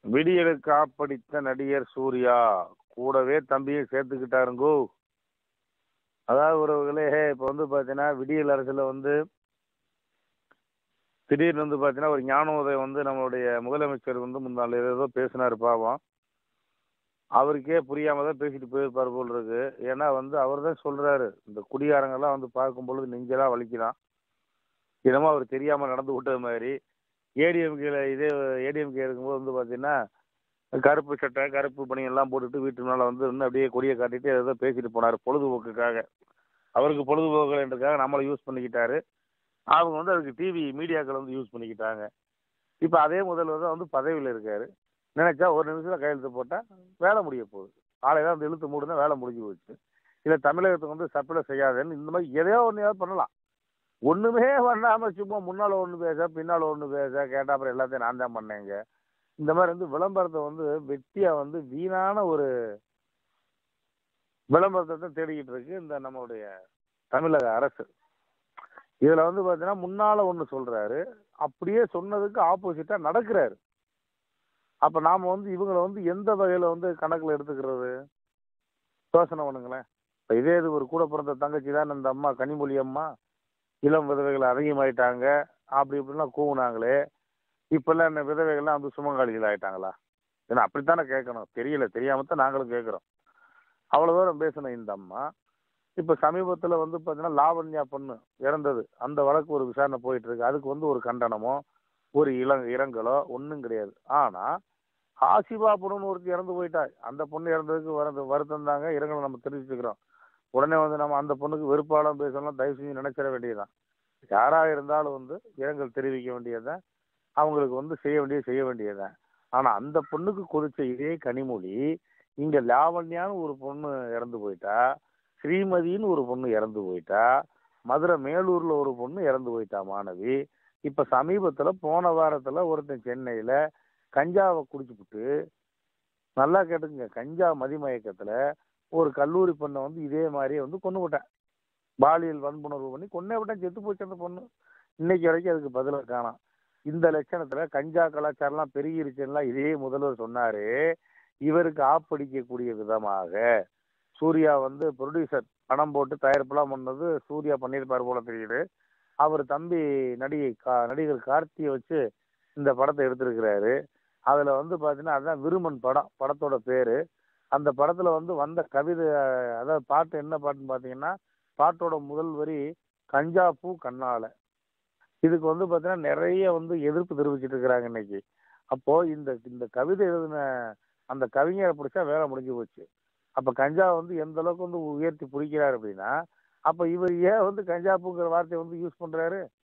விடியலுக்கு காப்படித்த நடிகர் சூர்யா கூடவே தம்பியும் சேர்த்துக்கிட்டாருங்கோ அதாவது உறவுகளே இப்போ வந்து பார்த்தீங்கன்னா விடியல் அரசில் வந்து திடீர்னு வந்து பார்த்தீங்கன்னா ஒரு ஞானோதயம் வந்து நம்மளுடைய முதலமைச்சர் வந்து முன்னாள் ஏதோ பேசினார் பாவம் அவருக்கே புரியாம தான் பேசிட்டு போயிருப்பார் போல் இருக்கு ஏன்னா வந்து அவர் தான் சொல்றாரு இந்த குடிகாரங்கெல்லாம் வந்து பார்க்கும் பொழுது நெஞ்செல்லாம் வலிக்கிறான் என்னமோ அவர் தெரியாம நடந்து விட்டது மாதிரி ஏடிஎம்கேல இதே ஏடிஎம்கே இருக்கும்போது வந்து பார்த்தீங்கன்னா கருப்பு சட்டை கருப்பு பனி எல்லாம் போட்டுட்டு வீட்டு மேலே வந்து இன்னும் அப்படியே கொடியை காட்டிட்டு ஏதோ பேசிட்டு போனார் பொழுதுபோக்குக்காக அவருக்கு பொழுதுபோக்குன்றதுக்காக நம்மளை யூஸ் பண்ணிக்கிட்டாரு அவங்க வந்து அதுக்கு டிவி மீடியாக்கள் வந்து யூஸ் பண்ணிக்கிட்டாங்க இப்போ அதே முதல்வர் தான் வந்து பதவியில் இருக்காரு நினைச்சா ஒரு நிமிஷத்தில் கையெழுத்து போட்டால் வேலை முடிய போகுது காலையில் வந்து இழுத்து மூடுனா வேலை முடிஞ்சு போச்சு இல்லை தமிழகத்துக்கு வந்து சப்ளை செய்யாதுன்னு இந்த மாதிரி எதையோ ஒன்றையாவது பண்ணலாம் ஒன்றுமே பண்ணாமல் சும்மா முன்னால் ஒன்று பேச பின்னால் ஒன்று பேச கேட்டால் அப்புறம் எல்லாத்தையும் நான் தான் பண்ணேங்க இந்த மாதிரி வந்து விளம்பரத்தை வந்து வெட்டியாக வந்து வீணான ஒரு விளம்பரத்தை தான் தேடிக்கிட்டு இருக்கு இந்த நம்மளுடைய தமிழக அரசு இதில் வந்து பார்த்தீங்கன்னா முன்னால் ஒன்று சொல்கிறாரு அப்படியே சொன்னதுக்கு ஆப்போசிட்டாக நடக்கிறாரு அப்போ நாம் வந்து இவங்களை வந்து எந்த வகையில் வந்து கணக்கில் எடுத்துக்கிறது யோசனை பண்ணுங்களேன் இப்போ இதே இது ஒரு கூட பிறந்த தங்கச்சி தான் இந்த அம்மா கனிமொழி அம்மா இளம் விதவைகள் அதிகமாயிட்டாங்க அப்படி இப்படிலாம் கூவுனாங்களே இப்போல்லாம் என்ன விதவைகள்லாம் வந்து சுமங்காலிகள் ஆயிட்டாங்களா ஏன்னா அப்படித்தானே கேட்கணும் தெரியல தெரியாம தான் நாங்களும் கேட்குறோம் அவ்வளோ தூரம் பேசின இந்த அம்மா இப்போ சமீபத்தில் வந்து பார்த்தீங்கன்னா லாவண்யா பொண்ணு இறந்தது அந்த வழக்கு ஒரு விசாரணை போயிட்டு இருக்கு அதுக்கு வந்து ஒரு கண்டனமோ ஒரு இள இரங்கலோ ஒன்றும் கிடையாது ஆனால் ஹாசிபா பொண்ணுன்னு ஒருத்தி இறந்து போயிட்டா அந்த பொண்ணு இறந்ததுக்கு வரது வருத்தம் தாங்க இரங்கலை நம்ம தெரிவிச்சுக்கிறோம் உடனே வந்து நம்ம அந்த பொண்ணுக்கு வெறுப்பாளம் பேசலாம் தயவு செஞ்சு நினைச்சிட வேண்டியதுதான் யாராக இருந்தாலும் வந்து இரங்கல் தெரிவிக்க வேண்டியதுதான் அவங்களுக்கு வந்து செய்ய வேண்டியது செய்ய வேண்டியதுதான் ஆனால் அந்த பொண்ணுக்கு கொடுத்த இதே கனிமொழி இங்கே லாவண்யான்னு ஒரு பொண்ணு இறந்து போயிட்டா ஸ்ரீமதின்னு ஒரு பொண்ணு இறந்து போயிட்டா மதுரை மேலூரில் ஒரு பொண்ணு இறந்து போயிட்டா மாணவி இப்போ சமீபத்தில் போன வாரத்தில் ஒருத்தன் சென்னையில் கஞ்சாவை குடிச்சுப்புட்டு நல்லா கேட்டுங்க கஞ்சா மதிமயக்கத்தில் ஒரு கல்லூரி பெண்ணை வந்து இதே மாதிரியே வந்து கொண்டு விட்டேன் பாலியல் வன்புணர்வு பண்ணி கொன்னே விட்டேன் செத்து போச்சு அந்த பொண்ணு இன்னைக்கு வரைக்கும் அதுக்கு பதிலாக காணாம் இந்த லட்சணத்தில் கஞ்சா கலாச்சாரம்லாம் பெருகிருச்சுன்னா இதே முதல்வர் சொன்னார் இவருக்கு ஆப்படிக்கக்கூடிய விதமாக சூர்யா வந்து ப்ரொடியூசர் பணம் போட்டு தயாரிப்புலாம் பண்ணது சூர்யா பண்ணியிருப்பார் போல தெரியுது அவர் தம்பி நடிகை கா நடிகர் கார்த்தியை வச்சு இந்த படத்தை எடுத்திருக்கிறாரு அதில் வந்து பார்த்தீங்கன்னா அதுதான் விருமன் படம் படத்தோட பேர் அந்த படத்தில் வந்து வந்த கவிதை அதாவது பாட்டு என்ன பாட்டுன்னு பார்த்தீங்கன்னா பாட்டோட முதல் வரி கஞ்சா பூ கண்ணால இதுக்கு வந்து பார்த்தீங்கன்னா நிறைய வந்து எதிர்ப்பு தெரிவிச்சிட்டு இருக்கிறாங்க இன்னைக்கு அப்போது இந்த இந்த கவிதை எழுதின அந்த கவிஞரை பிடிச்சா வேலை முடிஞ்சு போச்சு அப்போ கஞ்சா வந்து எந்த அளவுக்கு வந்து உயர்த்தி பிடிக்கிறாரு அப்படின்னா அப்போ இவர் ஏன் வந்து கஞ்சா பூங்கிற வார்த்தையை வந்து யூஸ் பண்ணுறாரு